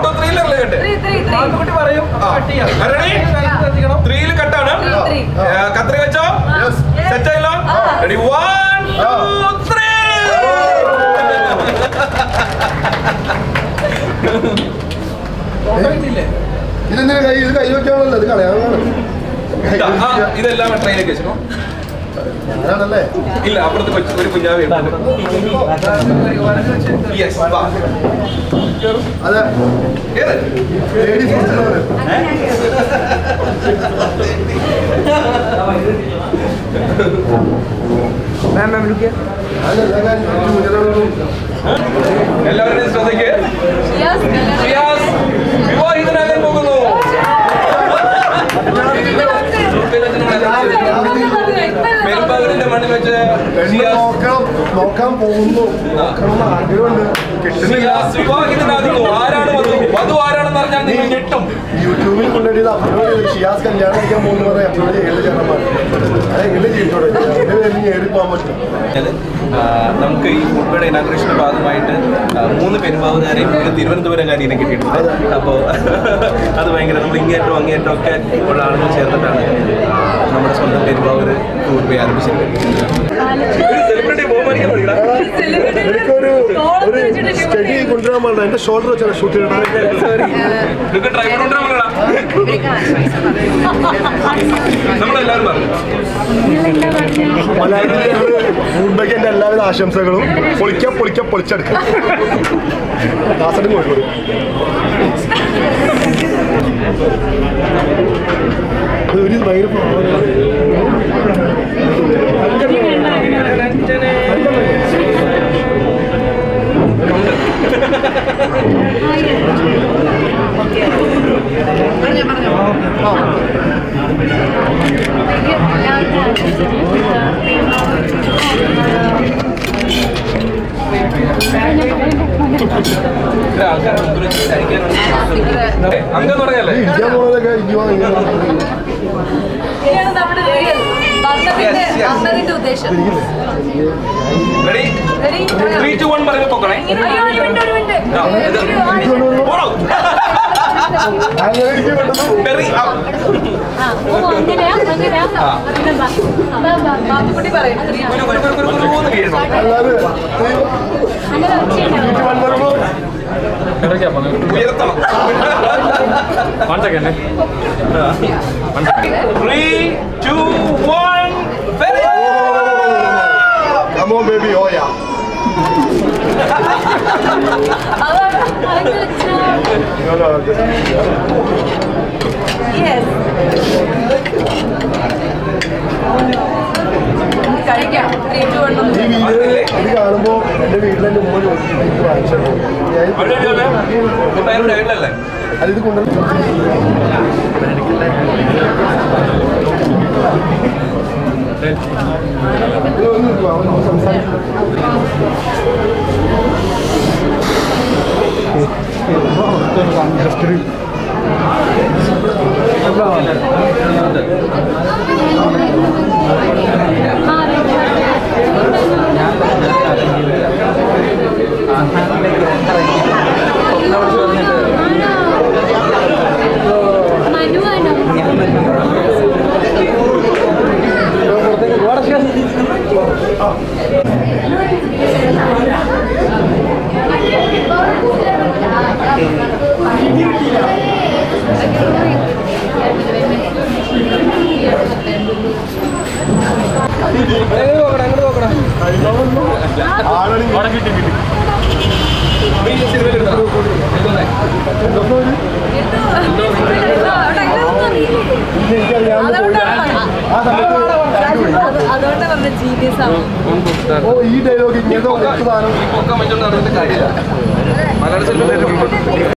അതോ ത്രീയിലല്ലേ cut Three, three, three. ആദ്യക്കുട്ടി പറയും ത്രീയിൽ കട്ടാണ് Three, three. ഏ, കത്രി വെച്ചോ Yes. സെറ്റ് ആയില്ലോ ആ. റെഡി വൺ ടു ത്രീ ഇതെന്തിനാ കൈ ഇത് കൈ വെക്കാണല്ലോ ഇത് കളയാനാണ് കൈ വെച്ചിട്ട് ഇതെല്ലാം ട്രെയിനിലേക്ക് വെച്ചോ ഞാനാണല്ലേ ഇല്ല അപ്പുറത്ത് കൊച്ചു ഒരു കുഞ്ഞാവി യെസ് അതെ ഏത് ലേഡീസ് ഫുഡ്സിലാണ് എല്ലാവരുടെയും ശ്രദ്ധയ്ക്ക് Yes, കല്യാണം. ഷിയാസ് വിവാഹിതനാകാൻ പോകുന്നു പെരുമ്പാവൂരിന്റെ മണ്ണിൽ വെച്ച് പെണ്ണ് ഷിയാസ് നോക്കണം നോക്കാൻ പോകുന്നു നോക്കണം എന്ന് ആഗ്രഹമുണ്ട് കിട്ടുന്നില്ല ഷിയാസ് വിവാഹിതനാകുന്നു ആരാണ് വധു വധു ആരാണെന്ന് അറിഞ്ഞാൽ നിങ്ങൾ ഞെട്ടും യൂട്യൂബിൽ കൊണ്ടുപോയി അപ്ലോഡ് ചെയ്ത് ഷിയാസ് കല്യാണം കഴിക്കാൻ പോകുന്നു പറയാൻ അപ്ലോഡ് ചെയ്ത് ചേട്ടന്മാർ അത് എങ്ങനെ ചെയ്തോടെ എന്റെ പേരിൽ ഏറി പോകാൻ പറ്റില്ല പറഞ്ഞാല്, ആ, നമുക്ക് ഈ ഫുട്ബോൾ ഇനാഗ്രേഷന്റെ ഭാഗമായിട്ട് ആ, മൂന്ന് പെരുമ്പാവൂരുകാരെയും ഒരു തിരുവനന്തപുരംകാരിനെ കിട്ടിയിട്ടുണ്ട് അപ്പോൾ അത് ഭയങ്കര നമ്മൾ ഇങ്ങേറ്റവും അങ്ങേറ്റവും ഒക്കെ ഉള്ള ആളുകൾ ചേർന്നിട്ടാണ് ആ, നമ്മുടെ സ്വന്തം പെരുമ്പാവൂര് ടൂർ പോയി ആരംഭിച്ചിരിക്കുന്നത് സെലിബ്രിറ്റി ബഹുമാനിക്കാൻ പഠിക്കണം എനിക്കൊരു ഒരു സ്റ്റഡി കൊണ്ടുവരാൻ പാടില്ല എന്റെ ഷോൾഡർ വെച്ചാണ് ഷൂട്ട് ചെയ്യണത് നിങ്ങൾക്ക് ഡ്രൈവർ കൊണ്ടുവരാൻ നമ്മളെല്ലാവരും പറഞ്ഞു മലയാളത്തിൽ മുംബൈക്ക് എന്റെ എല്ലാവിധ ആശംസകളും പൊളിക്കാൻ പൊളിക്കാൻ പൊളിച്ചെടുക്കാം കാസർഗോഡ് കോഴിക്കോട് ഇത് ഒരു ഭയങ്കര ആൾക്കാരെ മുമ്പിൽ വെച്ച് സംസാരിക്കാനുള്ള അംഗം തുടങ്ങല്ലേ ഇന്ത്യ പോലൊക്കെ ഇന്ത്യ ഇതാണ് നമ്മുടെ real വന്നതിന്റെ Yes, yes. വന്നതിന്റെ ഉദ്ദേശം ready Ready? Three two one പറയുമ്പോൾ പൊക്കണേ അയ്യോ, ഒരു minute, ഒരു minute. ആ, ഇത്. പോണോ വെറി ആ, ഓ, അങ്ങനെയാ, അങ്ങനെയാ. ബാ, ബാ, ബാ, ബാബുക്കുട്ടി പറയും ഒരു ഒരു ഒരു ഒരു മൂന്ന് വീഴണം അല്ലാതെ അങ്ങനെ ഉച്ചയുണ്ടാവും. ഉയർത്തണം three two one very Come on, baby, oh yeah. അതാണ് ഭയങ്കര ചാ- No, no, just, Yes. കഴിക്കാം ത്രീ ടു വൺ ഈ വീഡിയോ ഇത് കാണുമ്പോ എന്റെ വീട്ടിൽ എന്റെ ഉമ്മ ചോദിക്കും എനിക്ക് വാങ്ങിച്ചു കൂട്ടുകാരുടെ വീട്ടിലല്ലേ അത് ഇത് കൊണ്ടു അതുകൊണ്ടാണ് പറഞ്ഞ ജീനിയസ് ആണ് ഓ ഈ ഡയലോഗ് ഇങ്ങനത്തെ ഒരു സാധനം ഈ പൊക്കം വെച്ചോണ്ട് നടന്നിട്ട് കാര്യമില്ല മലയാള സിനിമ